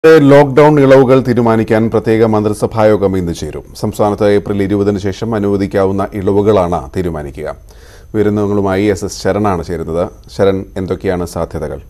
Lockdown ഇളവുകൾ തീരുമാനിക്കാൻ പ്രത്യേക മന്ത്രിസഭായോഗം ഇന്ന് ചേരും സംസ്ഥാനത്ത് ഏപ്രിൽ ഇരുപതിന് ശേഷം അനുവദിക്കാവുന്ന ഇളവുകളാണ് തീരുമാനിക്കുക വിവരങ്ങളുമായി എസ് എസ് ശരണാണ് ചേരുന്നത് ശരൺ എന്തൊക്കെയാണ് സാധ്യതകൾ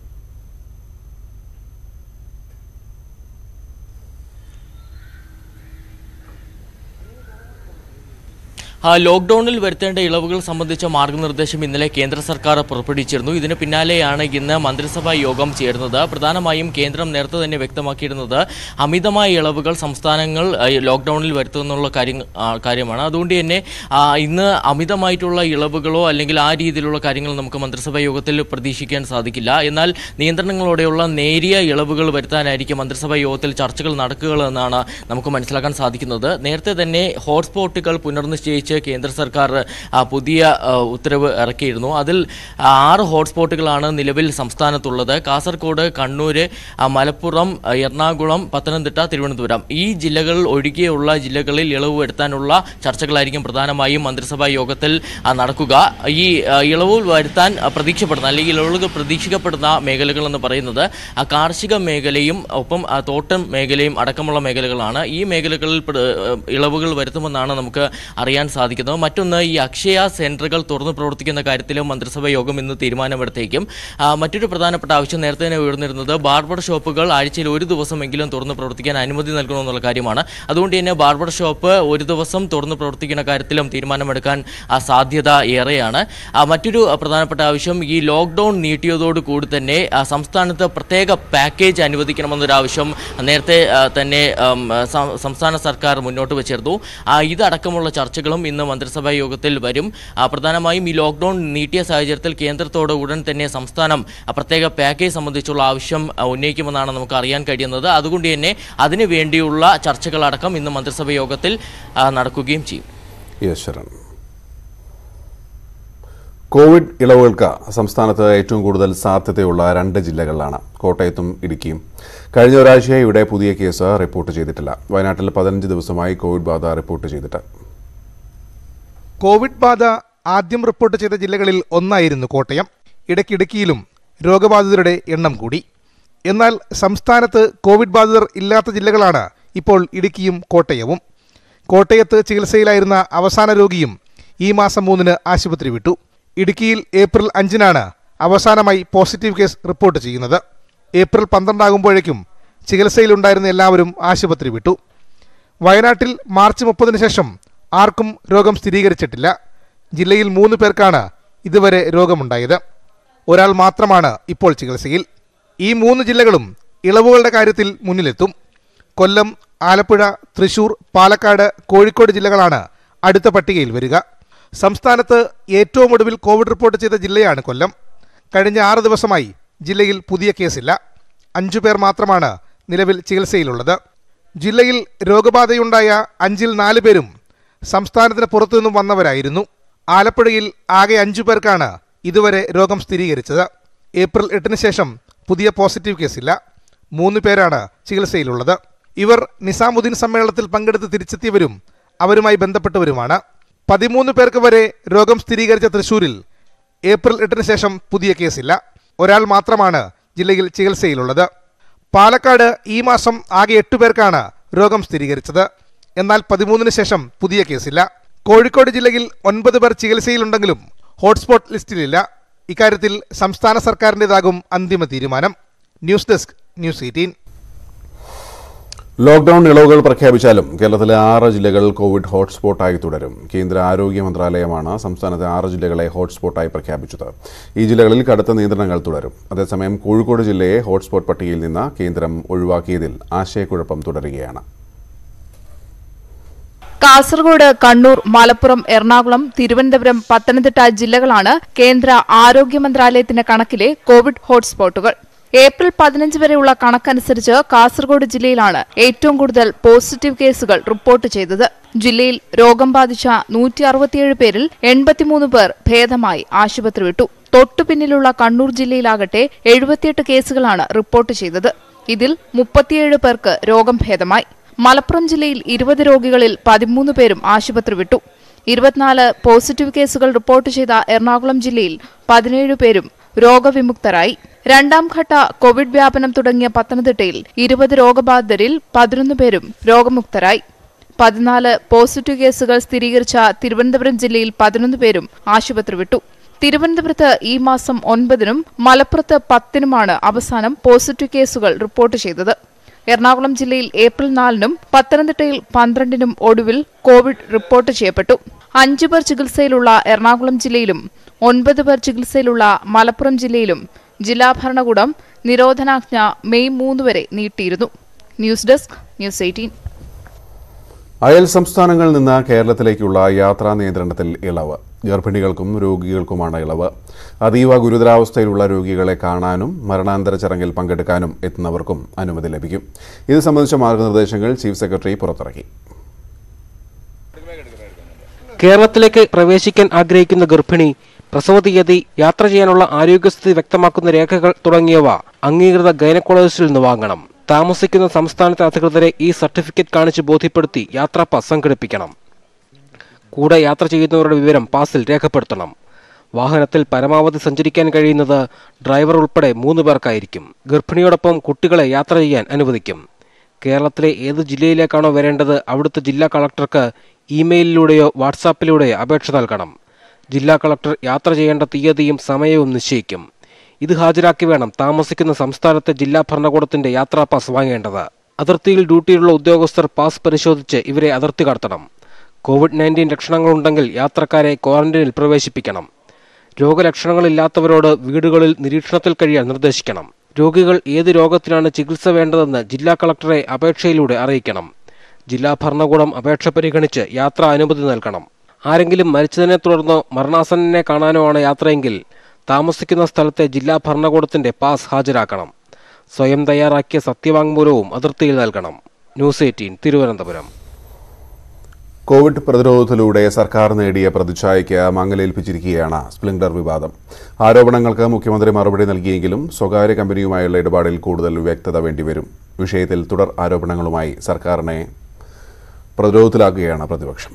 ആ, ലോക്ക്ഡൌണിൽ വരുത്തേണ്ട ഇളവുകൾ സംബന്ധിച്ച മാർഗനിർദ്ദേശം ഇന്നലെ കേന്ദ്ര സർക്കാർ പുറപ്പെടുവിച്ചിരുന്നു ഇതിന് പിന്നാലെയാണ് ഇന്ന് മന്ത്രിസഭാ യോഗം ചേർന്നത് പ്രധാനമായും കേന്ദ്രം നേരത്തെ തന്നെ വ്യക്തമാക്കിയിരുന്നത് അമിതമായ ഇളവുകൾ സംസ്ഥാനങ്ങൾ ആ, ലോക്ക്ഡൌണിൽ വരുത്തുന്നുള്ള കാര്യം ആ, കാര്യമാണ് അതുകൊണ്ട് തന്നെ ആ, ഇന്ന് അമിതമായിട്ടുള്ള ഇളവുകളോ അല്ലെങ്കിൽ ആ രീതിയിലുള്ള കാര്യങ്ങൾ നമുക്ക് മന്ത്രിസഭാ യോഗത്തിൽ പ്രതീക്ഷിക്കാൻ സാധിക്കില്ല എന്നാൽ നിയന്ത്രണങ്ങളോടെയുള്ള നേരിയ ഇളവുകൾ വരുത്താനായിരിക്കും മന്ത്രിസഭാ യോഗത്തിൽ ചർച്ചകൾ നടക്കുക എന്നാണ് നമുക്ക് മനസ്സിലാക്കാൻ സാധിക്കുന്നത് നേരത്തെ തന്നെ ഹോട്ട്സ്പോട്ടുകൾ പുനർനിശ്ചയിച്ച് കേന്ദ്ര സർക്കാർ ആ, പുതിയ ആ, ഉത്തരവ് ഇറക്കിയിരുന്നു അതിൽ ആ, ആറ് ഹോട്ട്സ്പോട്ടുകളാണ് നിലവിൽ സംസ്ഥാനത്തുള്ളത് കാസർഗോഡ് കണ്ണൂർ ആ, മലപ്പുറം ആ, എറണാകുളം പത്തനംതിട്ട തിരുവനന്തപുരം ഈ ജില്ലകൾ ഒഴികെയുള്ള ജില്ലകളിൽ ഇളവ് വരുത്താനുള്ള ചർച്ചകളായിരിക്കും പ്രധാനമായും മന്ത്രിസഭാ യോഗത്തിൽ ആ, നടക്കുക ഈ ആ, ഇളവ് വരുത്താൻ ആ, പ്രതീക്ഷപ്പെടുന്ന അല്ലെങ്കിൽ ഇളവുകൾ പ്രതീക്ഷിക്കപ്പെടുന്ന മേഖലകൾ എന്ന് പറയുന്നത് ആ, കാർഷിക മേഖലയും ഒപ്പം ആ, തോട്ടം മേഖലയും അടക്കമുള്ള മേഖലകളാണ് ഈ മേഖലകളിൽ പ്ര- ഇളവുകൾ വരുത്തുമെന്നാണ് നമുക്ക് അറിയാൻ സാധിക്കുന്നത് മറ്റൊന്ന് ഈ അക്ഷയ സെന്ററുകൾ തുറന്നു പ്രവർത്തിക്കുന്ന കാര്യത്തിലും മന്ത്രിസഭാ യോഗം ഇന്ന് തീരുമാനമെടുത്തേക്കും ആ, മറ്റൊരു പ്രധാനപ്പെട്ട ആവശ്യം നേരത്തെ തന്നെ ഉയർന്നിരുന്നത് ബാർബർ ഷോപ്പുകൾ ആഴ്ചയിൽ ഒരു ദിവസമെങ്കിലും തുറന്നു പ്രവർത്തിക്കാൻ അനുമതി നൽകണമെന്നുള്ള കാര്യമാണ് അതുകൊണ്ട് തന്നെ ബാർബർ ഷോപ്പ് ഒരു ദിവസം തുറന്നു പ്രവർത്തിക്കുന്ന കാര്യത്തിലും തീരുമാനമെടുക്കാൻ ആ, സാധ്യത ഏറെയാണ് ആ, മറ്റൊരു ആ, പ്രധാനപ്പെട്ട ആവശ്യം ഈ ലോക്ക്ഡൌൺ നീട്ടിയതോടുകൂടി തന്നെ ആ, സംസ്ഥാനത്ത് പ്രത്യേക പാക്കേജ് അനുവദിക്കണമെന്നൊരു ആവശ്യം നേരത്തെ ആ, തന്നെ ആം, സം- സംസ്ഥാന സർക്കാർ മുന്നോട്ട് വെച്ചിരുന്നു ആ, ഇതടക്കമുള്ള ചർച്ചകളും ഇന്ന് മന്ത്രിസഭാ യോഗത്തിൽ വരും ആ, പ്രധാനമായും ഈ ലോക്ക്ഡൌൺ നീട്ടിയ സാഹചര്യത്തിൽ കേന്ദ്രത്തോട് ഉടൻ തന്നെ സംസ്ഥാനം ആ, പ്രത്യേക പാക്കേജ് സംബന്ധിച്ചുള്ള ആവശ്യം ആ, ഉന്നയിക്കുമെന്നാണ് നമുക്ക് അറിയാൻ കഴിയുന്നത് അതുകൊണ്ട് തന്നെ അതിനു വേണ്ടിയുള്ള ചർച്ചകളടക്കം ഇന്ന് മന്ത്രിസഭാ യോഗത്തിൽ ആ, നടക്കുകയും ചെയ്യും യെസ് ശരൺ കോവിഡ് ഇളവുകൾക്ക് സംസ്ഥാനത്ത് ഏറ്റവും കൂടുതൽ സാധ്യതയുള്ള രണ്ട് ജില്ലകളിലാണ് കോട്ടയത്തും ഇടുക്കിയും കഴിഞ്ഞ ഒരാഴ്ചയായി ഇവിടെ പുതിയ കേസ് റിപ്പോർട്ട് ചെയ്തിട്ടില്ല വയനാട്ടിൽ പതിനഞ്ച് ദിവസമായി കോവിഡ് ബാധ റിപ്പോർട്ട് ചെയ്തിട്ട് കോവിഡ് ബാധ ആദ്യം റിപ്പോർട്ട് ചെയ്ത ജില്ലകളിൽ ഒന്നായിരുന്നു കോട്ടയം ഇടയ്ക്കിടുക്കിയിലും രോഗബാധിതരുടെ എണ്ണം കൂടി എന്നാൽ സംസ്ഥാനത്ത് കോവിഡ് ബാധിതർ ഇല്ലാത്ത ജില്ലകളാണ് ഇപ്പോൾ ഇടുക്കിയും കോട്ടയവും കോട്ടയത്ത് ചികിത്സയിലായിരുന്ന അവസാന രോഗിയും ഈ മാസം മൂന്നിന് ആശുപത്രി വിട്ടു ഇടുക്കിയിൽ ഏപ്രിൽ അഞ്ചിനാണ് അവസാനമായി പോസിറ്റീവ് കേസ് റിപ്പോർട്ട് ചെയ്യുന്നത് ഏപ്രിൽ പന്ത്രണ്ടാകുമ്പോഴേക്കും ചികിത്സയിലുണ്ടായിരുന്ന എല്ലാവരും ആശുപത്രി വിട്ടു വയനാട്ടിൽ മാർച്ച് മുപ്പതിന് ശേഷം ആർക്കും രോഗം സ്ഥിരീകരിച്ചിട്ടില്ല ജില്ലയിൽ മൂന്ന് പേർക്കാണ് ഇതുവരെ രോഗമുണ്ടായത് ഒരാൾ മാത്രമാണ് ഇപ്പോൾ ചികിത്സയിൽ ഈ മൂന്ന് ജില്ലകളും ഇളവുകളുടെ കാര്യത്തിൽ മുന്നിലെത്തും കൊല്ലം ആലപ്പുഴ തൃശൂർ പാലക്കാട് കോഴിക്കോട് ജില്ലകളാണ് അടുത്ത പട്ടികയിൽ വരിക സംസ്ഥാനത്ത് ഏറ്റവും ഒടുവിൽ കോവിഡ് റിപ്പോർട്ട് ചെയ്ത ജില്ലയാണ് കൊല്ലം കഴിഞ്ഞ ആറ് ദിവസമായി ജില്ലയിൽ പുതിയ കേസില്ല അഞ്ചു പേർ മാത്രമാണ് നിലവിൽ ചികിത്സയിലുള്ളത് ജില്ലയിൽ രോഗബാധയുണ്ടായ അഞ്ചിൽ നാല് പേരും സംസ്ഥാനത്തിന് പുറത്തു നിന്നും വന്നവരായിരുന്നു ആലപ്പുഴയിൽ ആകെ അഞ്ചു പേർക്കാണ് ഇതുവരെ രോഗം സ്ഥിരീകരിച്ചത് ഏപ്രിൽ എട്ടിന് ശേഷം പുതിയ പോസിറ്റീവ് കേസില്ല മൂന്ന് പേരാണ് ചികിത്സയിലുള്ളത് ഇവർ നിസാമുദ്ദീൻ സമ്മേളനത്തിൽ പങ്കെടുത്ത് തിരിച്ചെത്തിയവരും അവരുമായി ബന്ധപ്പെട്ടവരുമാണ് പതിമൂന്ന് പേർക്ക് വരെ രോഗം സ്ഥിരീകരിച്ച തൃശൂരിൽ ഏപ്രിൽ എട്ടിന് ശേഷം പുതിയ കേസില്ല ഒരാൾ മാത്രമാണ് ജില്ലയിൽ ചികിത്സയിലുള്ളത് പാലക്കാട് ഈ മാസം ആകെ എട്ട് പേർക്കാണ് രോഗം സ്ഥിരീകരിച്ചത് എന്നാൽ പതിമൂന്നിന് ശേഷം പുതിയ കേസില്ല കോഴിക്കോട് ജില്ലയിൽ ഒൻപത് പേർ ചികിത്സയിലുണ്ടെങ്കിലും ഹോട്ട്സ്പോട്ട് ലിസ്റ്റിലില്ല ഇക്കാര്യത്തിൽ സംസ്ഥാന സർക്കാരിൻ്റെതാകും അന്തിമ തീരുമാനം news desk news eighteen lockdown ഇളവുകൾ പ്രഖ്യാപിച്ചാലും കേരളത്തിലെ ആറ് ജില്ലകൾ കോവിഡ് ഹോട്ട്സ്പോട്ടായി തുടരും കേന്ദ്ര ആരോഗ്യ മന്ത്രാലയമാണ് സംസ്ഥാനത്തെ ആറ് ജില്ലകളെ ഹോട്ട്സ്പോട്ടായി പ്രഖ്യാപിച്ചത് ഈ ജില്ലകളിൽ കടുത്ത നിയന്ത്രണങ്ങൾ തുടരും അതേസമയം കോഴിക്കോട് ജില്ലയെ ഹോട്ട്സ്പോട്ട് പട്ടികയിൽ നിന്ന് കേന്ദ്രം ഒഴിവാക്കിയതിൽ ആശയക്കുഴപ്പം തുടരുകയാണ് കാസർഗോഡ് കണ്ണൂർ മലപ്പുറം എറണാകുളം തിരുവനന്തപുരം പത്തനംതിട്ട ജില്ലകളാണ് കേന്ദ്ര ആരോഗ്യ മന്ത്രാലയത്തിന്റെ കണക്കിലെ കോവിഡ് ഹോട്ട്സ്പോട്ടുകൾ ഏപ്രിൽ പതിനഞ്ച് വരെയുള്ള കണക്കനുസരിച്ച് കാസർഗോഡ് ജില്ലയിലാണ് ഏറ്റവും കൂടുതൽ പോസിറ്റീവ് കേസുകൾ റിപ്പോർട്ട് ചെയ്തത് ജില്ലയിൽ രോഗം ബാധിച്ച നൂറ്റി അറുപത്തിയേഴ് പേരിൽ എൺപത്തിമൂന്ന് പേർ ഭേദമായി ആശുപത്രി വിട്ടു തൊട്ടു പിന്നിലുള്ള കണ്ണൂർ ജില്ലയിലാകട്ടെ എഴുപത്തിയെട്ട് കേസുകളാണ് റിപ്പോർട്ട് ചെയ്തത് ഇതിൽ മുപ്പത്തിയേഴ് പേർക്ക് രോഗം ഭേദമായി മലപ്പുറം ജില്ലയിൽ ഇരുപത് രോഗികളിൽ പതിമൂന്ന് പേരും ആശുപത്രി വിട്ടു ഇരുപത്തിനാല് പോസിറ്റീവ് കേസുകൾ റിപ്പോർട്ട് ചെയ്ത എറണാകുളം ജില്ലയിൽ പതിനേഴ് പേരും രോഗവിമുക്തരായി രണ്ടാം ഘട്ട കോവിഡ് വ്യാപനം തുടങ്ങിയ പത്തനംതിട്ടയിൽ ഇരുപത് രോഗബാധിതരിൽ പതിനൊന്ന് പേരും രോഗമുക്തരായി പതിനാല് പോസിറ്റീവ് കേസുകൾ സ്ഥിരീകരിച്ച തിരുവനന്തപുരം ജില്ലയിൽ പതിനൊന്ന് പേരും ആശുപത്രി വിട്ടു തിരുവനന്തപുരത്ത് ഈ മാസം ഒൻപതിനും മലപ്പുറത്ത് പത്തിനുമാണ് അവസാനം പോസിറ്റീവ് കേസുകൾ റിപ്പോർട്ട് ചെയ്തത് എറണാകുളം ജില്ലയിൽ ഏപ്രിൽ നാലിനും പത്തനംതിട്ടയിൽ പന്ത്രണ്ടിനും ഒടുവിൽ കോവിഡ് റിപ്പോർട്ട് ചെയ്യപ്പെട്ടു അഞ്ചു പേർ ചികിത്സയിലുള്ള എറണാകുളം ജില്ലയിലും ഒൻപത് പേർ ചികിത്സയിലുള്ള മലപ്പുറം ജില്ലയിലും ജില്ലാ ഭരണകൂടം നിരോധനാജ്ഞ മെയ് മൂന്ന് വരെ നീട്ടിയിരുന്നു ന്യൂസ് ഡെസ്ക് ന്യൂസ് എയ്റ്റീൻ അയൽ സംസ്ഥാനങ്ങളിൽ നിന്ന് കേരളത്തിലേക്കുള്ള യാത്രാ നിയന്ത്രണത്തിൽ ഇളവ് ഗർഭിണികൾക്കും രോഗികൾക്കുമാണ് ഇളവ് അതീവ ഗുരുതരാവസ്ഥയിലുള്ള രോഗികളെ കാണാനും മരണാന്തര ചടങ്ങിൽ പങ്കെടുക്കാനും എത്തുന്നവർക്കും അനുമതി ലഭിക്കും ഇത് സംബന്ധിച്ച മാർഗനിർദ്ദേശങ്ങൾ ചീഫ് സെക്രട്ടറി പുറത്തിറക്കി കേരളത്തിലേക്ക് പ്രവേശിക്കാൻ ആഗ്രഹിക്കുന്ന ഗർഭിണി പ്രസവ തീയതി യാത്ര ചെയ്യാനുള്ള ആരോഗ്യസ്ഥിതി വ്യക്തമാക്കുന്ന രേഖകൾ തുടങ്ങിയവ അംഗീകൃത ഗൈനക്കോളജിസ്റ്റിൽ നിന്ന് വാങ്ങണം താമസിക്കുന്ന സംസ്ഥാനത്തെ അധികൃതരെ ഈ സർട്ടിഫിക്കറ്റ് കാണിച്ച് ബോധ്യപ്പെടുത്തി യാത്രാ പാസ് സംഘടിപ്പിക്കണം കൂടെ യാത്ര ചെയ്യുന്നവരുടെ വിവരം പാസിൽ രേഖപ്പെടുത്തണം വാഹനത്തിൽ പരമാവധി സഞ്ചരിക്കാൻ കഴിയുന്നത് ഡ്രൈവർ ഉൾപ്പെടെ മൂന്ന് പേർക്കായിരിക്കും ഗർഭിണിയോടൊപ്പം കുട്ടികളെ യാത്ര ചെയ്യാൻ അനുവദിക്കും കേരളത്തിലെ ഏത് ജില്ലയിലേക്കാണോ വരേണ്ടത് അവിടുത്തെ ജില്ലാ കളക്ടർക്ക് ഇമെയിലിലൂടെയോ വാട്സാപ്പിലൂടെയോ അപേക്ഷ നൽകണം ജില്ലാ കളക്ടർ യാത്ര ചെയ്യേണ്ട തീയതിയും സമയവും നിശ്ചയിക്കും ഇത് ഹാജരാക്കി വേണം താമസിക്കുന്ന സംസ്ഥാനത്തെ ജില്ലാ ഭരണകൂടത്തിന്റെ യാത്രാ പാസ് വാങ്ങേണ്ടത് അതിർത്തിയിൽ ഡ്യൂട്ടിയിലുള്ള ഉദ്യോഗസ്ഥർ പാസ് പരിശോധിച്ച് ഇവരെ അതിർത്തി കടത്തണം കോവിഡ് നയൻറ്റീൻ ലക്ഷണങ്ങളുണ്ടെങ്കിൽ യാത്രക്കാരെ ക്വാറന്റൈനിൽ പ്രവേശിപ്പിക്കണം രോഗലക്ഷണങ്ങളില്ലാത്തവരോട് വീടുകളിൽ നിരീക്ഷണത്തിൽ കഴിയാൻ നിർദ്ദേശിക്കണം രോഗികൾ ഏത് രോഗത്തിനാണ് ചികിത്സ വേണ്ടതെന്ന് ജില്ലാ കളക്ടറെ അപേക്ഷയിലൂടെ അറിയിക്കണം ജില്ലാ ഭരണകൂടം അപേക്ഷ പരിഗണിച്ച് യാത്രാ അനുമതി നൽകണം ആരെങ്കിലും മരിച്ചതിനെ തുടർന്നോ മരണാസന്നനെ കാണാനോ ആണ് യാത്രയെങ്കിൽ താമസിക്കുന്ന സ്ഥലത്തെ ജില്ലാ ഭരണകൂടത്തിന്റെ പാസ് ഹാജരാക്കണം സ്വയം തയ്യാറാക്കിയ സത്യവാങ്മൂലവും അതിർത്തിയിൽ നൽകണം ന്യൂസ് എയ്റ്റീൻ തിരുവനന്തപുരം കോവിഡ് പ്രതിരോധത്തിലൂടെ സർക്കാർ നേടിയ പ്രതിച്ഛായയ്ക്ക് മങ്ങലേൽപ്പിച്ചിരിക്കുകയാണ് സ്പ്ലിൻഡർ വിവാദം ആരോപണങ്ങൾക്ക് മുഖ്യമന്ത്രി മറുപടി നൽകിയെങ്കിലും സ്വകാര്യ കമ്പനിയുമായുള്ള ഇടപാടിൽ കൂടുതൽ വ്യക്തത വേണ്ടിവരും വിഷയത്തിൽ തുടർ ആരോപണങ്ങളുമായി സർക്കാരിനെ പ്രതിരോധത്തിലാക്കുകയാണ് പ്രതിപക്ഷം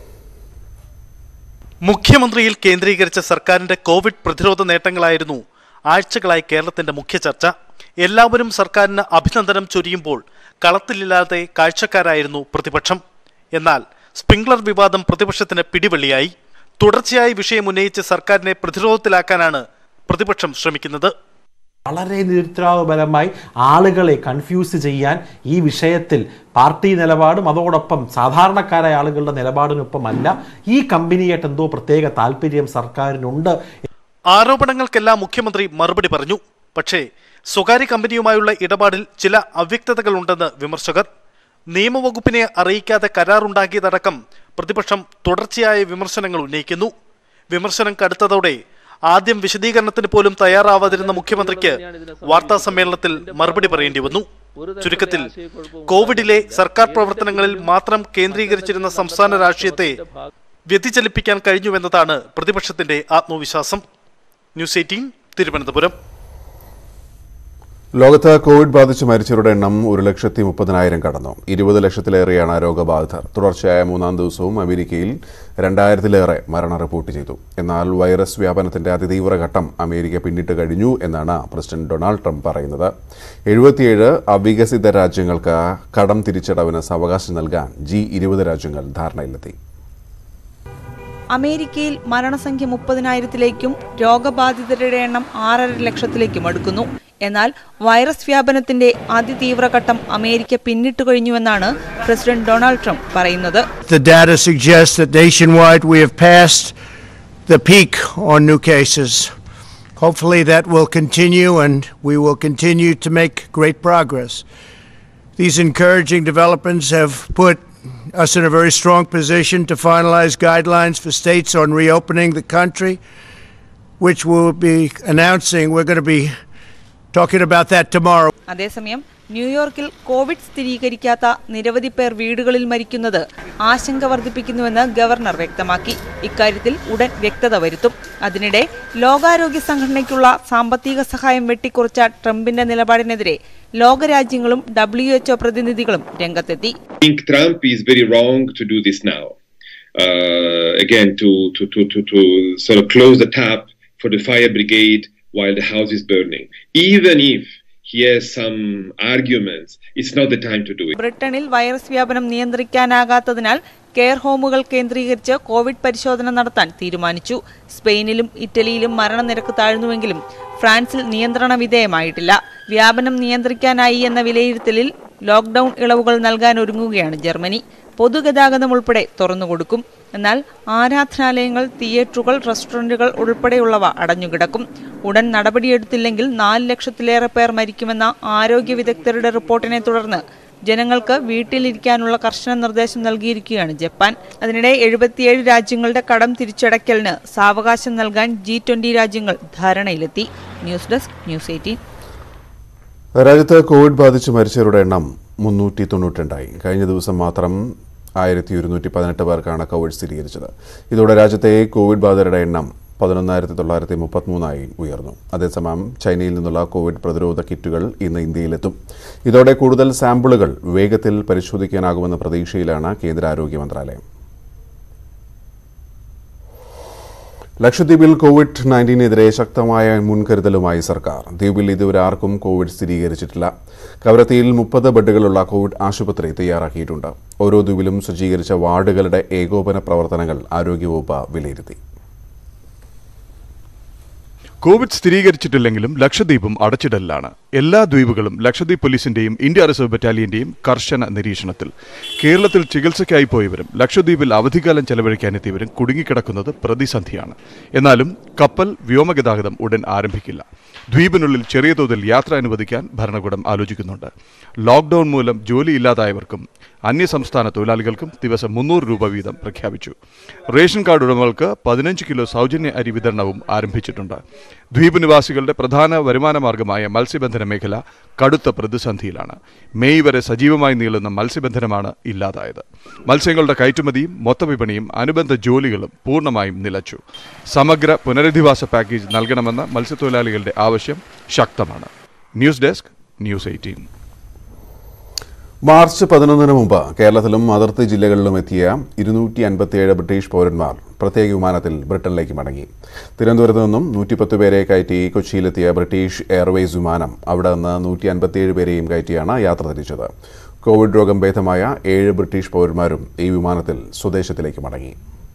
മുഖ്യമന്ത്രിയിൽ കേന്ദ്രീകരിച്ച സർക്കാരിന്റെ കോവിഡ് പ്രതിരോധ നേട്ടങ്ങളായിരുന്നു ആഴ്ചകളായി കേരളത്തിന്റെ മുഖ്യ ചർച്ച എല്ലാവരും സർക്കാരിന് അഭിനന്ദനം ചൊരിയുമ്പോൾ കളത്തിലില്ലാതെ കാഴ്ചക്കാരായിരുന്നു പ്രതിപക്ഷം എന്നാൽ സ്പ്രിംഗ്ലർ വിവാദം പ്രതിപക്ഷത്തിന് പിടിവള്ളിയായി തുടർച്ചയായി വിഷയം ഉന്നയിച്ച് സർക്കാരിനെ പ്രതിരോധത്തിലാക്കാനാണ് പ്രതിപക്ഷം ശ്രമിക്കുന്നത് വളരെ നിരുത്തരവാദപരമായി ആളുകളെ കൺഫ്യൂസ് ചെയ്യാൻ ഈ വിഷയത്തിൽ പാർട്ടി നിലപാടും അതോടൊപ്പം സാധാരണക്കാരായ ആളുകളുടെ നിലപാടിനൊപ്പമല്ല ഈ കമ്പനിയായിട്ട് എന്തോ പ്രത്യേക താല്പര്യം സർക്കാരിനുണ്ട് ആരോപണങ്ങൾക്കെല്ലാം മുഖ്യമന്ത്രി മറുപടി പറഞ്ഞു പക്ഷേ സ്വകാര്യ കമ്പനിയുമായുള്ള ഇടപാടിൽ ചില അവ്യക്തതകളുണ്ടെന്ന് വിമർശകർ നിയമവകുപ്പിനെ അറിയിക്കാതെ കരാറുണ്ടാക്കിയതടക്കം പ്രതിപക്ഷം തുടർച്ചയായ വിമർശനങ്ങൾ ഉന്നയിക്കുന്നു വിമർശനം കടുത്തതോടെ ആദ്യം വിശദീകരണത്തിന് പോലും തയ്യാറാവാതിരുന്ന മുഖ്യമന്ത്രിക്ക് വാർത്താ സമ്മേളനത്തിൽ മറുപടി പറയേണ്ടി വന്നു ചുരുക്കത്തിൽ കോവിഡിലെ സർക്കാർ പ്രവർത്തനങ്ങളിൽ മാത്രം കേന്ദ്രീകരിച്ചിരുന്ന സംസ്ഥാന രാഷ്ട്രീയത്തെ വ്യതിചലിപ്പിക്കാൻ കഴിഞ്ഞുവെന്നതാണ് പ്രതിപക്ഷത്തിന്റെ ആത്മവിശ്വാസം ന്യൂസ് എയ്റ്റീൻ തിരുവനന്തപുരം ലോകത്ത് കോവിഡ് ബാധിച്ച് മരിച്ചവരുടെ എണ്ണം ഒരു ലക്ഷത്തി മുപ്പതിനായിരം കടന്നു ഇരുപത് ലക്ഷത്തിലേറെയാണ് രോഗബാധിതർ തുടർച്ചയായ മൂന്നാം ദിവസവും അമേരിക്കയിൽ രണ്ടായിരത്തിലേറെ മരണം റിപ്പോർട്ട് ചെയ്തു എന്നാൽ വൈറസ് വ്യാപനത്തിന്റെ അതിതീവ്ര ഘട്ടം അമേരിക്ക പിന്നിട്ട് കഴിഞ്ഞു എന്നാണ് പ്രസിഡന്റ് ഡൊണാൾഡ് ട്രംപ് പറയുന്നത് എഴുപത്തിയേഴ് അവികസിത രാജ്യങ്ങൾക്ക് കടം തിരിച്ചടവിന് അവകാശം നൽകാൻ ജി ഇരുപത് രാജ്യങ്ങൾ ധാരണയിലെത്തി അമേരിക്കയിൽ മരണസംഖ്യ മുപ്പതിനായിരത്തിലേക്കും രോഗബാധിതരുടെ എണ്ണം ആറര ലക്ഷത്തിലേക്കും അടുക്കുന്നു എന്നാൽ വൈറസ് വ്യാപനത്തിന്റെ അതിതീവ്രഘട്ടം അമേരിക്ക പിന്നിട്ടു കഴിഞ്ഞുവെന്നാണ് പ്രസിഡന്റ് ഡൊണാൾഡ് ട്രംപ് പറയുന്നത് The data suggests that nationwide we have passed the peak on new cases. Hopefully, that will continue and we will continue to make great progress. These encouraging developments have put us in a very strong position to finalize guidelines for states on reopening the country, which we'll be announcing. We're going to be talking about that tomorrow. അതേസമയം ന്യൂയോർക്കിൽ Covid സ്ഥിരീകരിക്കാത്ത നിരവധി പേർ വീടുകളിൽ മരിക്കുന്നത് ആശങ്ക വർദ്ധിപ്പിക്കുന്നുവെന്ന് governor വ്യക്തമാക്കി ഇക്കാര്യത്തിൽ ഉടൻ വ്യക്തത വരുത്തും അതിനിടെ ലോകാരോഗ്യ സംഘടനയ്ക്കുള്ള സാമ്പത്തിക സഹായം വെട്ടിക്കുറച്ച ട്രംപിന്റെ നിലപാടിനെതിരെ ലോകരാജ്യങ്ങളും ഡബ്ല്യു എച്ച്ഒ പ്രതിനിധികളും രംഗത്തെത്തി I think Trump is very wrong to do this now. Uh, again, to, to, to, to, to sort of close the tap for the fire brigade while the house is burning. Even if he has some arguments, it's not the time to do it. ബ്രിട്ടനിൽ virus വ്യാപനം നിയന്ത്രിക്കാനാകാത്തതിനാൽ care ഹോമുകൾ കേന്ദ്രീകരിച്ച് Covid പരിശോധന നടത്താൻ തീരുമാനിച്ചു സ്പെയിനിലും ഇറ്റലിയിലും മരണനിരക്ക് താഴ്ന്നുവെങ്കിലും ഫ്രാൻസിൽ നിയന്ത്രണ വിധേയമായിട്ടില്ല വ്യാപനം നിയന്ത്രിക്കാനായി എന്ന വിലയിരുത്തലിൽ ലോക്ഡൌൺ ഇളവുകൾ നൽകാൻ ഒരുങ്ങുകയാണ് ജർമ്മനി പൊതുഗതാഗതം ഉൾപ്പെടെ തുറന്നുകൊടുക്കും എന്നാൽ ആരാധനാലയങ്ങൾ തിയേറ്ററുകൾ റെസ്റ്റോറന്റുകൾ ഉൾപ്പെടെയുള്ളവ അടഞ്ഞുകിടക്കും ഉടൻ നടപടിയെടുത്തില്ലെങ്കിൽ നാല് ലക്ഷത്തിലേറെ പേർ മരിക്കുമെന്ന ആരോഗ്യ വിദഗ്ധരുടെ റിപ്പോർട്ടിനെ തുടർന്ന് ജനങ്ങൾക്ക് വീട്ടിലിരിക്കാനുള്ള കർശന നിർദ്ദേശം നൽകിയിരിക്കുകയാണ് ജപ്പാൻ അതിനിടെ എഴുപത്തിയേഴ് രാജ്യങ്ങളുടെ കടം തിരിച്ചടയ്ക്കലിന് സാവകാശം നൽകാൻ ജി ട്വന്റി രാജ്യങ്ങൾ ധാരണയിലെത്തി ന്യൂസ് ഡെസ്ക് ന്യൂസ് എയ്റ്റീൻ രാജ്യത്ത് കോവിഡ് ബാധിച്ച് മരിച്ചവരുടെ എണ്ണം മുന്നൂറ്റി തൊണ്ണൂറ്റിരണ്ടായി കഴിഞ്ഞ ദിവസം മാത്രം ആയിരത്തി ഒരുന്നൂറ്റി പതിനെട്ട് പേർക്കാണ് കോവിഡ് സ്ഥിരീകരിച്ചത് ഇതോടെ രാജ്യത്തെ കോവിഡ് ബാധിതരുടെ എണ്ണം പതിനൊന്നായിരത്തി തൊള്ളായിരത്തി മുപ്പത്തിമൂന്നായി ഉയർന്നു അതേസമയം ചൈനയിൽ നിന്നുള്ള കോവിഡ് പ്രതിരോധ കിറ്റുകൾ ഇന്ന് ഇന്ത്യയിലെത്തും ഇതോടെ കൂടുതൽ സാമ്പിളുകൾ വേഗത്തിൽ പരിശോധിക്കാനാകുമെന്ന പ്രതീക്ഷയിലാണ് കേന്ദ്ര ആരോഗ്യ മന്ത്രാലയം ലക്ഷദ്വീപിൽ കോവിഡ് നയൻറ്റീനെതിരെ ശക്തമായ മുൻകരുതലുമായി സർക്കാർ ദ്വീപിൽ ഇതുവരെ ആർക്കും കോവിഡ് സ്ഥിരീകരിച്ചിട്ടില്ല കവരത്തിയിൽ മുപ്പത് ബെഡുകളുള്ള കോവിഡ് ആശുപത്രി തയ്യാറാക്കിയിട്ടുണ്ട് ഓരോ ദ്വീപിലും സജ്ജീകരിച്ച വാർഡുകളുടെ ഏകോപന പ്രവർത്തനങ്ങൾ ആരോഗ്യവകുപ്പ് വിലയിരുത്തി കോവിഡ് സ്ഥിരീകരിച്ചിട്ടില്ലെങ്കിലും ലക്ഷദ്വീപും അടച്ചിടലിലാണ് എല്ലാ ദ്വീപുകളും ലക്ഷദ്വീപ് പോലീസിന്റെയും ഇന്ത്യ റിസർവ് ബറ്റാലിയന്റെയും കർശന നിരീക്ഷണത്തിൽ കേരളത്തിൽ ചികിത്സയ്ക്കായി പോയവരും ലക്ഷദ്വീപിൽ അവധിക്കാലം ചെലവഴിക്കാനെത്തിയവരും കുടുങ്ങിക്കിടക്കുന്നത് പ്രതിസന്ധിയാണ് എന്നാലും കപ്പൽ വ്യോമഗതാഗതം ഉടൻ ആരംഭിക്കില്ല ദ്വീപിനുള്ളിൽ ചെറിയ തോതിൽ യാത്ര അനുവദിക്കാൻ ഭരണകൂടം ആലോചിക്കുന്നുണ്ട് ലോക്ഡൌൺ മൂലം ജോലിയില്ലാതായവർക്കും അന്യസംസ്ഥാന തൊഴിലാളികൾക്കും ദിവസം മുന്നൂറ് രൂപ വീതം പ്രഖ്യാപിച്ചു റേഷൻ കാർഡ് ഉടമകൾക്ക് പതിനഞ്ച് കിലോ സൗജന്യ അരി വിതരണവും ആരംഭിച്ചിട്ടുണ്ട് ദ്വീപ് നിവാസികളുടെ പ്രധാന വരുമാന മാർഗമായ മത്സ്യബന്ധന മേഖല കടുത്ത പ്രതിസന്ധിയിലാണ് മെയ് വരെ സജീവമായി നീളുന്ന മത്സ്യബന്ധനമാണ് ഇല്ലാതായത് മത്സ്യങ്ങളുടെ കയറ്റുമതിയും മൊത്തവിപണിയും അനുബന്ധ ജോലികളും പൂർണ്ണമായും നിലച്ചു സമഗ്ര പുനരധിവാസ പാക്കേജ് നൽകണമെന്ന മത്സ്യത്തൊഴിലാളികളുടെ ആവശ്യം ശക്തമാണ് news desk news eighteen March പതിനൊന്നിന് മുമ്പ് കേരളത്തിലും അതിർത്തി ജില്ലകളിലും എത്തിയ ഇരുന്നൂറ്റി അൻപത്തിയേഴ് ബ്രിട്ടീഷ് പൗരന്മാർ പ്രത്യേക വിമാനത്തിൽ ബ്രിട്ടനിലേക്ക് മടങ്ങി തിരുവനന്തപുരത്ത് നിന്നും നൂറ്റിപ്പത്ത് പേരെ കയറ്റി കൊച്ചിയിലെത്തിയ ബ്രിട്ടീഷ് എയർവേസ് വിമാനം അവിടെ നിന്ന് നൂറ്റി അൻപത്തിയേഴ് പേരെയും കയറ്റിയാണ് യാത്ര തിരിച്ചത് കോവിഡ് രോഗം ഭേദമായ ഏഴ് ബ്രിട്ടീഷ് പൗരന്മാരും ഈ വിമാനത്തിൽ സ്വദേശത്തിലേക്ക് മടങ്ങി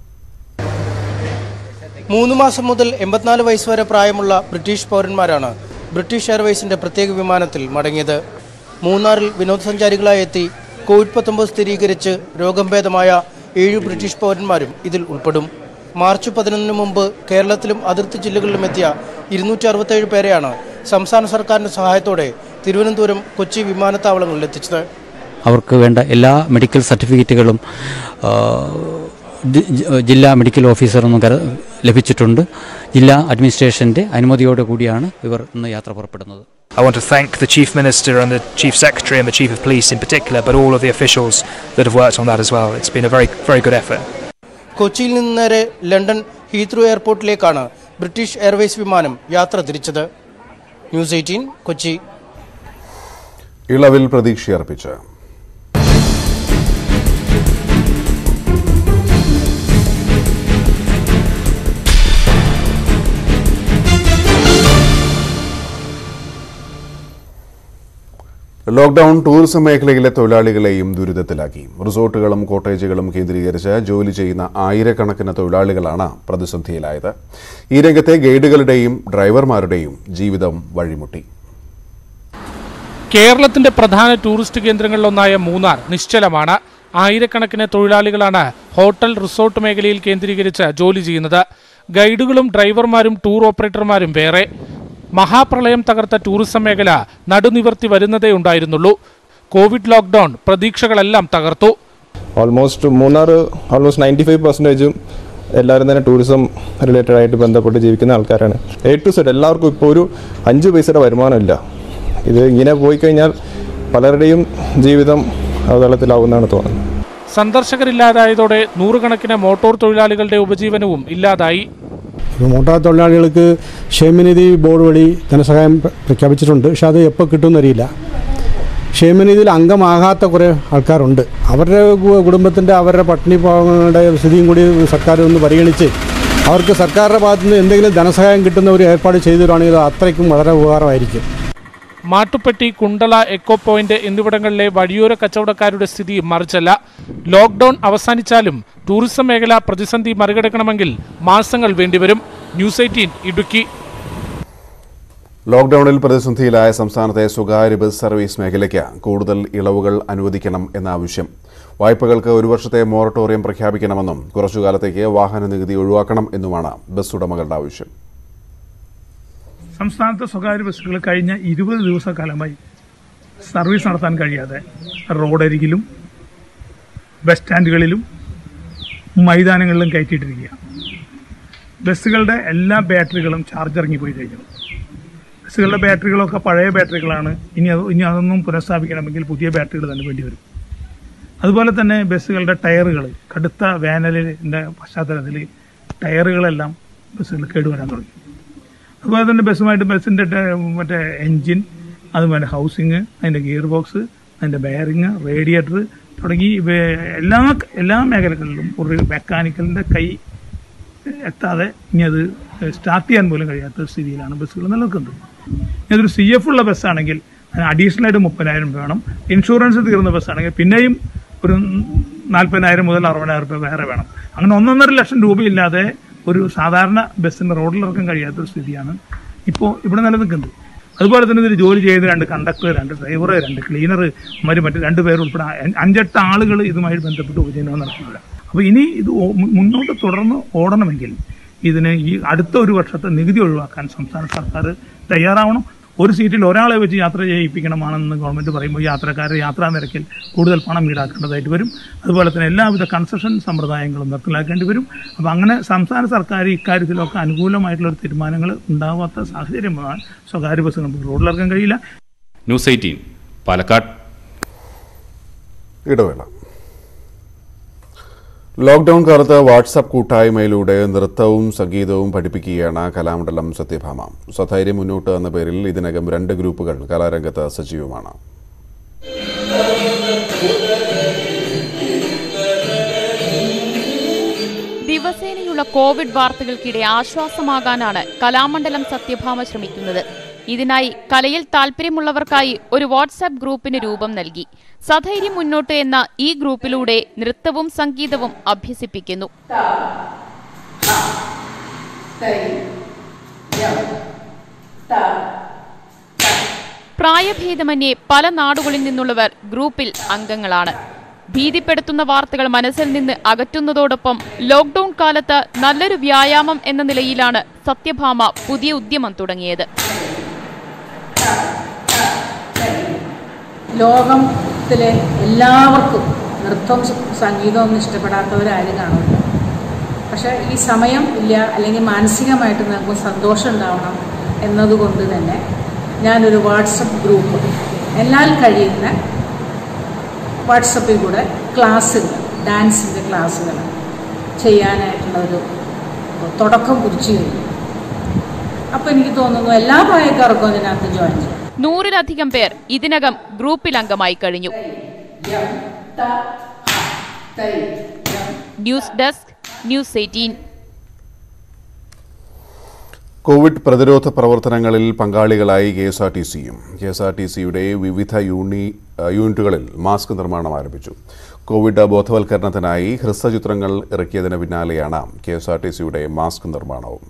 മൂന്ന് മാസം മുതൽ എൺപത്തിനാല് വയസ്സ് വരെ പ്രായമുള്ള ബ്രിട്ടീഷ് പൗരന്മാരാണ് ബ്രിട്ടീഷ് എയർവേസിന്റെ പ്രത്യേക വിമാനത്തിൽ മടങ്ങിയത് മൂന്നാറിൽ വിനോദസഞ്ചാരികളായി എത്തി കോവിഡ് പത്തൊമ്പത് സ്ഥിരീകരിച്ച് രോഗം ഭേദമായ ഏഴ് ബ്രിട്ടീഷ് പൗരന്മാരും ഇതിൽ ഉൾപ്പെടും മാർച്ച് പതിനൊന്നിന് മുമ്പ് കേരളത്തിലും അതിർത്തി ജില്ലകളിലും എത്തിയ ഇരുന്നൂറ്റി അറുപത്തേഴ് പേരെയാണ് സംസ്ഥാന സർക്കാരിന്റെ സഹായത്തോടെ തിരുവനന്തപുരം കൊച്ചി വിമാനത്താവളങ്ങളിൽ എത്തിച്ചത് അവർക്ക് വേണ്ട എല്ലാ മെഡിക്കൽ സർട്ടിഫിക്കറ്റുകളും ആ, ജി- ജി- ജില്ലാ മെഡിക്കൽ ഓഫീസറിൽ നിന്ന് കര ലഭിച്ചിട്ടുണ്ട് ജില്ലാ അഡ്മിനിസ്ട്രേഷൻ്റെ അനുമതിയോടെ കൂടിയാണ് ഇവർ ഇന്ന് യാത്ര പുറപ്പെടുന്നത് I want to thank the Chief Minister and the Chief Secretary and the Chief of Police in particular, but all of the officials that have worked on that as well. It's been a very, very good effort. കൊച്ചിയിൽ നിന്ന് നേരെ London Heathrow എയർപോർട്ടിലേക്കാണ് British Airways വിമാനം യാത്ര തിരിച്ചത് news eighteen Kochi ഇളവിൽ പ്രതീക്ഷയർപ്പിച്ച് lockdown tourism മേഖലയിലെ തൊഴിലാളികളെയും ദുരിതത്തിലാക്കി റിസോർട്ടുകളും കോട്ടേജുകളും കേന്ദ്രീകരിച്ച് ജോലി ചെയ്യുന്ന ആയിരക്കണക്കിന് തൊഴിലാളികളാണ് പ്രതിസന്ധിയിലായത് ഈ രംഗത്തെ ഗൈഡുകളുടെയും ഡ്രൈവർമാരുടെയും ജീവിതം വഴിമുട്ടി കേരളത്തിന്റെ പ്രധാന ടൂറിസ്റ്റ് കേന്ദ്രങ്ങളിലൊന്നായ മൂന്നാർ നിശ്ചലമാണ് ആയിരക്കണക്കിന് തൊഴിലാളികളാണ് ഹോട്ടൽ റിസോർട്ട് മേഖലയിൽ കേന്ദ്രീകരിച്ച് ജോലി ചെയ്യുന്നത് ഗൈഡുകളും ഡ്രൈവർമാരും ടൂർ ഓപ്പറേറ്റർമാരും വേറെ മഹാപ്രളയം തകർത്ത ടൂറിസം മേഖല നടുനിവർത്തി വരുന്നതേ ഉണ്ടായിരുന്നുള്ളൂ കോവിഡ് ലോക്ക്ഡൌൺ പ്രതീക്ഷകളെല്ലാം തകർത്തു almost Munnar almost ninety five പെർസെൻറ്റേജും എല്ലാവരും തന്നെ ടൂറിസം റിലേറ്റഡ് ആയിട്ട് ബന്ധപ്പെട്ട് ജീവിക്കുന്ന ആൾക്കാരാണ് എ ടു സെഡ് എല്ലാവർക്കും ഇപ്പോൾ ഒരു അഞ്ച് പൈസയുടെ വരുമാനമില്ല ഇത് ഇങ്ങനെ പോയി കഴിഞ്ഞാൽ പലരുടെയും ജീവിതം അവതളത്തിലാവുമെന്നാണ് തോന്നുന്നത് സന്ദർശകരില്ലാതായതോടെ നൂറുകണക്കിന് മോട്ടോർ തൊഴിലാളികളുടെ ഉപജീവനവും ഇല്ലാതായി മോട്ടോർ തൊഴിലാളികൾക്ക് ക്ഷേമനിധി ബോർഡ് വഴി ധനസഹായം പ്ര- പ്രഖ്യാപിച്ചിട്ടുണ്ട് പക്ഷെ അത് എപ്പോൾ കിട്ടുമെന്നറിയില്ല ക്ഷേമനിധിയിൽ അംഗമാകാത്ത കുറേ ആൾക്കാരുണ്ട് അവരുടെ കു- കുടുംബത്തിൻ്റെ അവരുടെ പട്ടിണി പാവങ്ങളുടെ സ്ഥിതിയും കൂടി സർക്കാർ ഒന്ന് പരിഗണിച്ച് അവർക്ക് സർക്കാരിൻ്റെ ഭാഗത്തു നിന്ന് എന്തെങ്കിലും ധനസഹായം കിട്ടുന്ന ഒരു ഏർപ്പാട് ചെയ്തു തരുവാണെങ്കിൽ അത് അത്രയ്ക്കും വളരെ ഉപകാരമായിരിക്കും മാട്ടുപ്പെട്ടി കുണ്ടള എക്കോ പോയിന്റ് എന്നിവിടങ്ങളിലെ വഴിയോര കച്ചവടക്കാരുടെ സ്ഥിതി മറിച്ചല്ല ലോക്ക്ഡൌൺ അവസാനിച്ചാലും ടൂറിസം മേഖല പ്രതിസന്ധി മറികടക്കണമെങ്കിൽ മാസങ്ങൾ വേണ്ടിവരും ന്യൂസ് എയ്റ്റീൻ ഇടുക്കി ലോക്ഡൌണിൽ പ്രതിസന്ധിയിലായ സംസ്ഥാനത്തെ സ്വകാര്യ ബസ് സർവീസ് മേഖലയ്ക്ക് കൂടുതൽ ഇളവുകൾ അനുവദിക്കണം എന്ന ആവശ്യം വായ്പകൾക്ക് ഒരു വർഷത്തെ മൊറട്ടോറിയം പ്രഖ്യാപിക്കണമെന്നും കുറച്ചുകാലത്തേക്ക് വാഹന നികുതി ഒഴിവാക്കണം എന്നുമാണ് ബസ് ഉടമകളുടെ ആവശ്യം സംസ്ഥാനത്തെ സ്വകാര്യ ബസ്സുകൾ കഴിഞ്ഞ ഇരുപത് ദിവസക്കാലമായി സർവീസ് നടത്താൻ കഴിയാതെ റോഡരികിലും ബസ് സ്റ്റാൻഡുകളിലും മൈതാനങ്ങളിലും കയറ്റിയിട്ടിരിക്കുകയാണ് ബസ്സുകളുടെ എല്ലാ ബാറ്ററികളും ചാർജ് ഇറങ്ങിപ്പോയി കഴിഞ്ഞു ബസ്സുകളുടെ ബാറ്ററികളൊക്കെ പഴയ ബാറ്ററികളാണ് ഇനി അത് ഇനി അതൊന്നും പുനഃസ്ഥാപിക്കണമെങ്കിൽ പുതിയ ബാറ്ററികൾ തന്നെ വേണ്ടി വരും അതുപോലെ തന്നെ ബസ്സുകളുടെ ടയറുകൾ കടുത്ത വേനലിൻ്റെ പശ്ചാത്തലത്തിൽ ടയറുകളെല്ലാം ബസ്സുകൾ കേടുവരാൻ തുടങ്ങി അതുപോലെ തന്നെ ബസ്സുമായിട്ട് ബസ്സിൻ്റെ മറ്റേ എൻജിൻ അതുപോലെ ഹൗസിങ് അതിൻ്റെ ഗിയർ ബോക്സ് അതിൻ്റെ ബെയറിങ് റേഡിയേറ്റർ തുടങ്ങി ഇവ- എല്ലാ എല്ലാ മേഖലകളിലും ഒരു മെക്കാനിക്കലിൻ്റെ കൈ എത്താതെ ഇനി അത് സ്റ്റാർട്ട് ചെയ്യാൻ പോലും കഴിയാത്ത സ്ഥിതിയിലാണ് ബസ്സുകൾ നിലനിൽക്കുന്നത് ഇനി അതൊരു സി എഫ് ഉള്ള ബസ്സാണെങ്കിൽ അതിന് അഡീഷണൽ ആയിട്ട് മുപ്പതിനായിരം രൂപ വേണം ഇൻഷുറൻസ് തീർന്ന ബസ്സാണെങ്കിൽ പിന്നെയും ഒരു നാൽപ്പതിനായിരം മുതൽ അറുപതിനായിരം രൂപ വേറെ വേണം അങ്ങനെ ഒന്നൊന്നര ലക്ഷം രൂപയില്ലാതെ ഒരു സാധാരണ ബസ്സിന് റോഡിലിറക്കാൻ കഴിയാത്ത ഒരു സ്ഥിതിയാണ് ഇപ്പോൾ ഇവിടെ നിലനിൽക്കുന്നത് അതുപോലെ തന്നെ ഇതിൽ ജോലി ചെയ്ത രണ്ട് കണ്ടക്ടർ രണ്ട് ഡ്രൈവർ രണ്ട് ക്ലീനർ മറ്റു മറ്റ് രണ്ട് പേർ ഉൾപ്പെടെ അ- അഞ്ചെട്ട് ആളുകൾ ഇതുമായി ബന്ധപ്പെട്ട് ഉപജീവനം നടത്തുന്നില്ല അപ്പോൾ ഇനി ഇത് ഓ- മു- മുന്നോട്ട് തുടർന്ന് ഓടണമെങ്കിൽ ഇതിന് ഈ അടുത്ത ഒരു വർഷത്തെ നികുതി ഒഴിവാക്കാൻ സംസ്ഥാന സർക്കാർ തയ്യാറാവണം ഒരു സീറ്റിൽ ഒരാളെ വെച്ച് യാത്ര ചെയ്യിപ്പിക്കണമാണെന്ന് ഗവൺമെന്റ് പറയുമ്പോൾ യാത്രക്കാരെ യാത്രാ നിരക്കിൽ കൂടുതൽ പണം ഈടാക്കേണ്ടതായിട്ട് വരും അതുപോലെ തന്നെ എല്ലാവിധ കൺസെഷൻ സമ്പ്രദായങ്ങളും നിർത്തലാക്കേണ്ടി വരും അപ്പോൾ അങ്ങനെ സംസ്ഥാന സർക്കാർ ഇക്കാര്യത്തിലൊക്കെ അനുകൂലമായിട്ടുള്ള ഒരു തീരുമാനങ്ങൾ ഉണ്ടാവാത്ത സാഹചര്യമാണ് സ്വകാര്യ ബസ്സുകൾ റോഡിലിറക്കാൻ കഴിയില്ല ന്യൂസ് എയ്റ്റീൻ പാലക്കാട് ഇടവേള ലോക്ക്ഡൌൺ കാലത്ത് വാട്സാപ്പ് കൂട്ടായ്മയിലൂടെ നൃത്തവും സംഗീതവും പഠിപ്പിക്കുകയാണ് കലാമണ്ഡലം സത്യഭാമ സ്വധൈര്യം മുന്നോട്ട് എന്ന പേരിൽ ഇതിനകം രണ്ട് ഗ്രൂപ്പുകൾ കലാരംഗത്ത് സജീവമാണ് ദിവസേനയുള്ള കോവിഡ് വാർത്തകൾക്കിടെ ആശ്വാസമാകാനാണ് കലാമണ്ഡലം സത്യഭാമ ശ്രമിക്കുന്നത് ഇതിനായി കലയിൽ താല്പര്യമുള്ളവർക്കായി ഒരു വാട്സാപ്പ് ഗ്രൂപ്പിന് രൂപം നൽകി സധൈര്യം മുന്നോട്ട് എന്ന ഈ ഗ്രൂപ്പിലൂടെ നൃത്തവും സംഗീതവും അഭ്യസിപ്പിക്കുന്നു പ്രായഭേദമന്യേ പല നാടുകളിൽ നിന്നുള്ളവർ ഗ്രൂപ്പിൽ അംഗങ്ങളാണ് ഭീതിപ്പെടുത്തുന്ന വാർത്തകൾ മനസ്സിൽ നിന്ന് അകറ്റുന്നതോടൊപ്പം ലോക്ക്ഡൌൺ കാലത്ത് നല്ലൊരു വ്യായാമം എന്ന നിലയിലാണ് സത്യഭാമ പുതിയ ഉദ്യമം തുടങ്ങിയത് ലോകത്തിലെ എല്ലാവർക്കും നൃത്തവും സ- സംഗീതവും ഒന്നും ഇഷ്ടപ്പെടാത്തവരാരും കാണില്ല പക്ഷേ ഈ സമയം ഇല്ല അല്ലെങ്കിൽ മാനസികമായിട്ട് നമുക്ക് സന്തോഷം ഉണ്ടാവണം എന്നതുകൊണ്ട് തന്നെ ഞാനൊരു വാട്സപ്പ് ഗ്രൂപ്പ് എന്നാൽ കഴിയുന്ന വാട്സപ്പിൽ കൂടെ ക്ലാസ്സുകൾ ഡാൻസിൻ്റെ ക്ലാസ്സുകൾ ചെയ്യാനായിട്ടുള്ള ഒരു തുടക്കം കുറിച്ച് കഴിഞ്ഞു അപ്പോൾ എനിക്ക് തോന്നുന്നു എല്ലാ പ്രായക്കാർക്കും അതിനകത്ത് ജോയിൻ ചെയ്യാം നൂറിലധികം പേർ ഇതിനകം ഗ്രൂപ്പിൽ അംഗമായി കഴിഞ്ഞു news desk news eighteen Covid പ്രതിരോധ പ്രവർത്തനങ്ങളിൽ പങ്കാളികളായി കെ എസ് ആർ ടി സിയും കെ എസ് ആർ ടി സിയുടെ വിവിധ യൂണി യൂണിറ്റുകളിൽ മാസ്ക് നിർമ്മാണം ആരംഭിച്ചു കോവിഡ് ബോധവൽക്കരണത്തിനായി ഹ്രസ്വചിത്രങ്ങൾ ഇറക്കിയതിന് പിന്നാലെയാണ് കെ എസ് ആർ ടി സിയുടെ മാസ്ക് നിർമ്മാണവും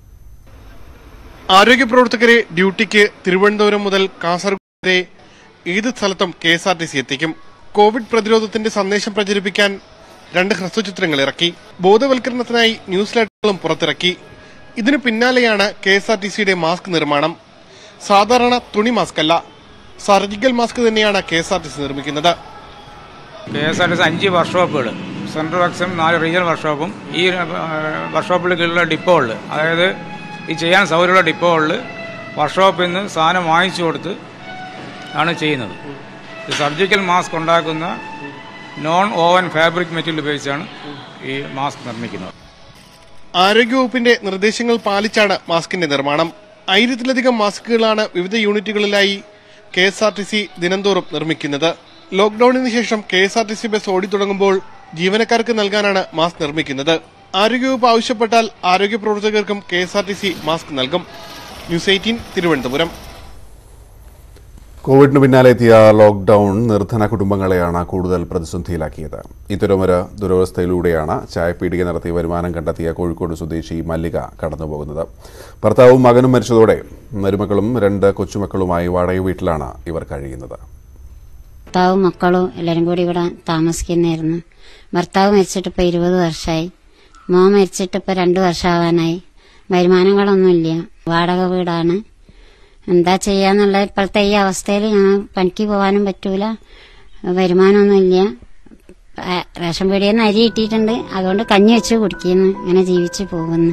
ആരോഗ്യ പ്രവർത്തകരെ ഡ്യൂട്ടിക്ക് തിരുവനന്തപുരം മുതൽ കാസർഗോഡ് വരെ ഏത് സ്ഥലത്തും K S R T C എത്തിക്കും കോവിഡ് പ്രതിരോധത്തിന്റെ സന്ദേശം പ്രചരിപ്പിക്കാൻ രണ്ട് ഹ്രസ്വചിത്രങ്ങൾ ഇറക്കി ബോധവൽക്കരണത്തിനായി ന്യൂസ് ലെറ്ററുകളും പുറത്തിറക്കി ഇതിനു പിന്നാലെയാണ് കെ എസ് ആർ ടി സിയുടെ മാസ്ക് നിർമ്മാണം സാധാരണ തുണി മാസ്ക് അല്ല സർജിക്കൽ മാസ്ക് തന്നെയാണ് K S R T C നിർമ്മിക്കുന്നത് K S R T C അഞ്ച് വർക്ക്ഷോപ്പുകൾ സെൻട്രൽ വർക്ക്സും നാല് റീജിയണൽ വർക്ക്ഷോപ്പും ഈ വർക്ക്ഷോപ്പിൽ കീഴിലുള്ള ഡിപ്പോകളിൽ അതായത് ഈ ചെയ്യാൻ സൗകര്യമുള്ള ഡിപ്പോകളിൽ വർക്ക്ഷോപ്പിൽ നിന്ന് സാധനം വാങ്ങിച്ചു കൊടുത്ത് ആണ് ചെയ്യുന്നത് ഈ സർജിക്കൽ മാസ്ക് ഉണ്ടാക്കുന്ന നോൺ ഓവൻ ഫാബ്രിക് മെറ്റീരിയൽ ഉപയോഗിച്ചാണ് ഈ മാസ്ക് നിർമ്മിക്കുന്നത് ആരോഗ്യവകുപ്പിന്റെ നിർദ്ദേശങ്ങൾ പാലിച്ചാണ് മാസ്കിന്റെ നിർമ്മാണം ആയിരത്തിലധികം മാസ്കുകളാണ് വിവിധ യൂണിറ്റുകളിലായി K S R T C ദിനംതോറും നിർമ്മിക്കുന്നത് ലോക്ഡൌണിന് ശേഷം K S R T C bus ഓടിത്തുടങ്ങുമ്പോൾ ജീവനക്കാർക്ക് നൽകാനാണ് മാസ്ക് നിർമ്മിക്കുന്നത് ആരോഗ്യവകുപ്പ് ആവശ്യപ്പെട്ടാൽ ആരോഗ്യ പ്രവർത്തകർക്കും K S R T C mask നൽകും ന്യൂസ് എയ്റ്റീൻ തിരുവനന്തപുരം കോവിഡിന് പിന്നാലെ എത്തിയ ലോക്ക്ഡൌൺ നിർധന കുടുംബങ്ങളെയാണ് കൂടുതൽ പ്രതിസന്ധിയിലാക്കിയത് ഇത്തരമൊരു ദുരവസ്ഥയിലൂടെയാണ് ചായപ്പീടിക നടത്തി വരുമാനം കണ്ടെത്തിയ കോഴിക്കോട് സ്വദേശി മല്ലിക കടന്നുപോകുന്നത് ഭർത്താവും മകനും മരിച്ചതോടെ മരുമക്കളും രണ്ട് കൊച്ചുമക്കളുമായി വാടക വീട്ടിലാണ് ഇവർ കഴിയുന്നത് ഭർത്താവും മക്കളും എല്ലാവരും കൂടി ഇവിടെ താമസിക്കുന്നതായിരുന്നു ഭർത്താവ് മരിച്ചിട്ട് ഇപ്പോൾ ഇരുപത് വർഷമായി മോൻ മരിച്ചിട്ട് ഇപ്പോൾ രണ്ട് വർഷമാവാനായി വരുമാനങ്ങളൊന്നുമില്ല വാടക വീടാണ് എന്താ ചെയ്യാന്നുള്ള ഇപ്പോഴത്തെ ഈ അവസ്ഥയിൽ ഞങ്ങൾ പണിക്ക് പോകാനും പറ്റൂല വരുമാനമൊന്നുമില്ല ആ, റേഷൻ പീടിയിൽ നിന്ന് അരി കിട്ടിയിട്ടുണ്ട് അതുകൊണ്ട് കഞ്ഞി വെച്ച് കുടിക്കുന്നു ഇങ്ങനെ ജീവിച്ച് പോകുന്നു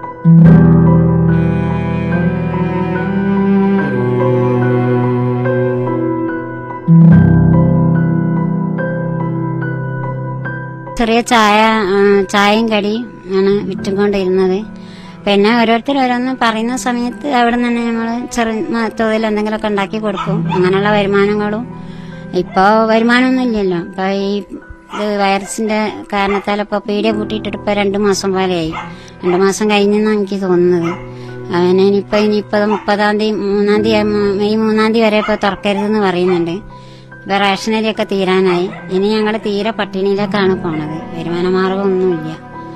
ചെറിയ ചായ ആ, ചായയും കടിയും ആണ് വിറ്റുകൊണ്ടിരുന്നത് പിന്നെ ഓരോരുത്തർ ഓരോന്ന് പറയുന്ന സമയത്ത് അവിടെ നിന്ന് തന്നെ നമ്മൾ ചെറിയ തോതിൽ എന്തെങ്കിലുമൊക്കെ ഉണ്ടാക്കി കൊടുക്കും അങ്ങനെയുള്ള വരുമാനങ്ങളും ഇപ്പോൾ വരുമാനമൊന്നും ഇല്ലല്ലോ ഇപ്പൊ ഈ ഇത് വൈറസിന്റെ കാരണത്താൽ ഇപ്പോൾ പീടിയ പൂട്ടിയിട്ടിട്ട് ഇപ്പോൾ രണ്ട് മാസം പോലെയായി രണ്ട് മാസം കഴിഞ്ഞെന്നാണ് എനിക്ക് തോന്നുന്നത് അവനെ ഇനിയിപ്പോ ഇനിയിപ്പോ മുപ്പതാം തീയതി മൂന്നാം തീയതി മെയ് മൂന്നാം തീയതി വരെ ഇപ്പോൾ തുറക്കരുതെന്ന് പറയുന്നുണ്ട് ഇപ്പൊ റേഷനരിയൊക്കെ തീരാനായി ഇനി ഞങ്ങൾ തീരെ പട്ടിണിയിലേക്കാണ് പോണത് വരുമാന മാർഗമൊന്നുമില്ല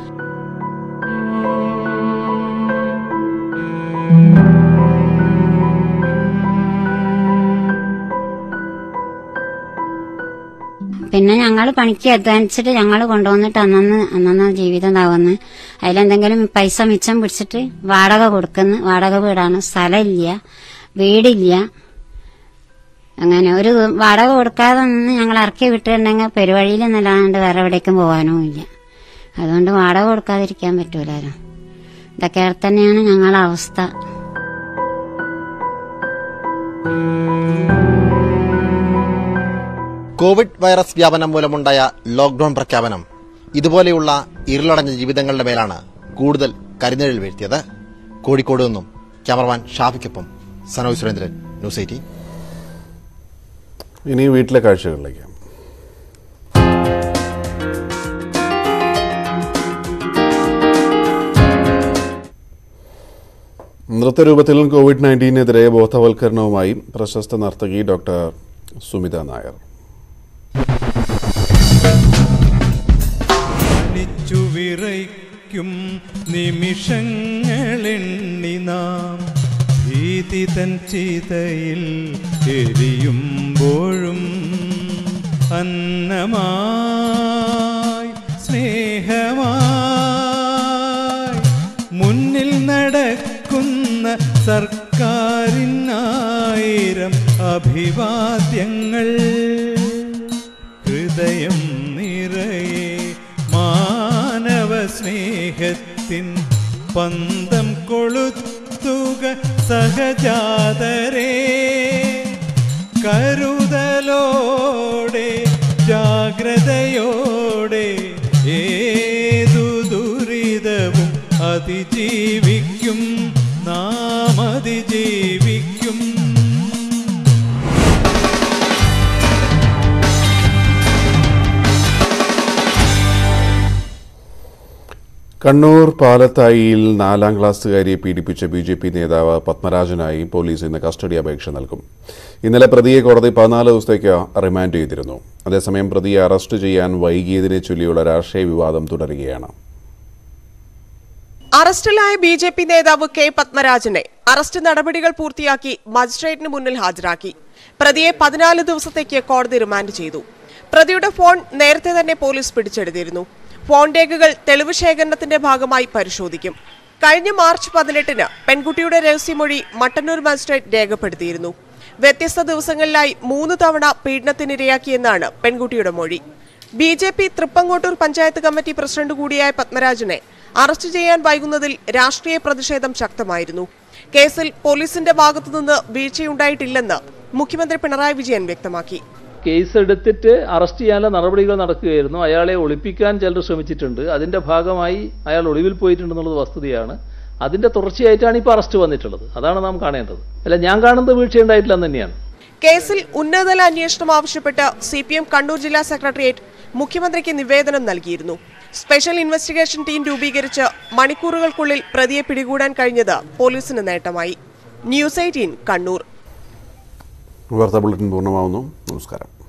പിന്നെ ഞങ്ങൾ പണിക്ക് അധ്വാനിച്ചിട്ട് ഞങ്ങൾ കൊണ്ടുവന്നിട്ട് അന്നന്ന് അന്നന്ന് ജീവിതം ഇതാവുന്നു അതിലെന്തെങ്കിലും പൈസ മിച്ചം പിടിച്ചിട്ട് വാടക കൊടുക്കുന്നു വാടക വീടാണ് സ്ഥലമില്ല വീടില്ല അങ്ങനെ ഒരു വാടക കൊടുക്കാതെ നിന്ന് ഞങ്ങൾ ഇറക്കി വിട്ടിട്ടുണ്ടെങ്കിൽ പെരുവഴിയിൽ നിന്നല്ലാണ്ട് വേറെ എവിടേക്കും പോകാനും ഇല്ല അതുകൊണ്ട് വാടക കൊടുക്കാതിരിക്കാൻ പറ്റൂലല്ലോ ഇതൊക്കെ തന്നെയാണ് ഞങ്ങളുടെ അവസ്ഥ കോവിഡ് വൈറസ് വ്യാപനം മൂലമുണ്ടായ ലോക്ഡൌൺ പ്രഖ്യാപനം ഇതുപോലെയുള്ള ഇരുളടഞ്ഞ ജീവിതങ്ങളുടെ മേലാണ് കൂടുതൽ കരിനിഴൽ വീഴ്ത്തിയത് കോഴിക്കോട് നിന്നും ക്യാമറമാൻ ഷാഫിക്കൊപ്പം സനോജ് സുരേന്ദ്രൻ ന്യൂസ് എയ്റ്റീൻ ഇനി വീട്ടിലെ കാഴ്ചകളിലേക്ക് നൃത്തരൂപത്തിൽ കോവിഡ് നയൻറ്റീനെതിരെ ബോധവൽക്കരണവുമായി പ്രശസ്ത നർത്തകി ഡോക്ടർ സുമിത നായർ ിച്ചു വിറയ്ക്കും നിമിഷങ്ങളെണ്ണി നാം ഭീതി തൻ ചിതയിൽ എരിയുമ്പോഴും അന്നമായി സ്നേഹമായി മുന്നിൽ നടക്കുന്ന സർക്കാരിനായിരം അഭിവാദ്യങ്ങൾ ഹൃദയം നിറയെ മാനവ സ്നേഹത്തിൻ പന്തം കൊളുത്തുക സഹജാതരേ കരുതലോടെ ജാഗ്രതയോടെ ഏതു ദുരിതവും അതിജീവിക്കും നാം അതിജീവിക്കും കണ്ണൂർ പാലത്തായിയിൽ നാലാം ക്ലാസ്സുകാരിയെ പീഡിപ്പിച്ച ബി ജെ പി നേതാവ് പത്മരാജനായി പോലീസ് ഇന്ന് കസ്റ്റഡി അപേക്ഷ നൽകും ഇന്നലെ പ്രതിയെ കോടതി പതിനാല് ദിവസത്തേക്ക് റിമാൻഡ് ചെയ്തിരുന്നു അതേസമയം പ്രതിയെ അറസ്റ്റ് ചെയ്യാൻ വൈകിയതിനെ ചൊല്ലിയുള്ള രാഷ്ട്രീയ വിവാദം തുടരുകയാണ് അറസ്റ്റിലായ ബി ജെ പി നേതാവ് കെ പത്മരാജനെ അറസ്റ്റ് നടപടികൾ പൂർത്തിയാക്കി മജിസ്ട്രേറ്റിന് മുന്നിൽ ഹാജരാക്കി പ്രതിയെ പതിനാല് ദിവസത്തേക്ക് കോടതി റിമാൻഡ് ചെയ്തു പ്രതിയുടെ ഫോൺ നേരത്തെ തന്നെ പോലീസ് പിടിച്ചെടുത്തിരുന്നു ഫോൺ രേഖകൾ തെളിവ് ശേഖരണത്തിന്റെ ഭാഗമായി പരിശോധിക്കും കഴിഞ്ഞ മാർച്ച് പതിനെട്ടിന് പെൺകുട്ടിയുടെ രഹസ്യമൊഴി മട്ടന്നൂർ മജിസ്ട്രേറ്റ് രേഖപ്പെടുത്തിയിരുന്നു വ്യത്യസ്ത ദിവസങ്ങളിലായി മൂന്ന് തവണ പീഡനത്തിനിരയാക്കിയെന്നാണ് പെൺകുട്ടിയുടെ മൊഴി B J P Thrippangottur panchayat committee president കൂടിയായ പത്മരാജനെ അറസ്റ്റ് ചെയ്യാൻ വൈകുന്നതിൽ രാഷ്ട്രീയ പ്രതിഷേധം ശക്തമായിരുന്നു കേസിൽ പോലീസിന്റെ ഭാഗത്തുനിന്ന് വീഴ്ചയുണ്ടായിട്ടില്ലെന്ന് മുഖ്യമന്ത്രി പിണറായി വിജയൻ വ്യക്തമാക്കി കേസ് എടുത്തിട്ട് അറസ്റ്റ് ചെയ്യാനുള്ള നടപടികൾ നടക്കുകയായിരുന്നു അയാളെ ഒളിപ്പിക്കാൻ ചിലർ ശ്രമിച്ചിട്ടുണ്ട് അതിന്റെ ഭാഗമായി അയാൾ ഒളിവിൽ പോയിട്ടുണ്ടെന്നുള്ളത് വസ്തുതയാണ് അതിന്റെ തുടർച്ചയായിട്ടാണ് ഇപ്പോൾ അറസ്റ്റ് വന്നിട്ടുള്ളത് അതാണ് നാം കാണേണ്ടത് അല്ല ഞാൻ കാണുന്നത് വീഴ്ചയുണ്ടായിട്ടില്ലെന്ന് തന്നെയാണ് കേസിൽ ഉന്നതതല അന്വേഷണം ആവശ്യപ്പെട്ട് സി പി എം കണ്ണൂർ ജില്ലാ സെക്രട്ടേറിയറ്റ് മുഖ്യമന്ത്രിക്ക് നിവേദനം നൽകിയിരുന്നു സ്പെഷ്യൽ ഇൻവെസ്റ്റിഗേഷൻ ടീം രൂപീകരിച്ച് മണിക്കൂറുകൾക്കുള്ളിൽ പ്രതിയെ പിടികൂടാൻ കഴിഞ്ഞത് പോലീസിന് നേട്ടമായി ന്യൂസ് എയ്റ്റീൻ കണ്ണൂർ വാർത്താ ബുള്ളറ്റിൻ പൂർണ്ണമാവുന്നു നമസ്കാരം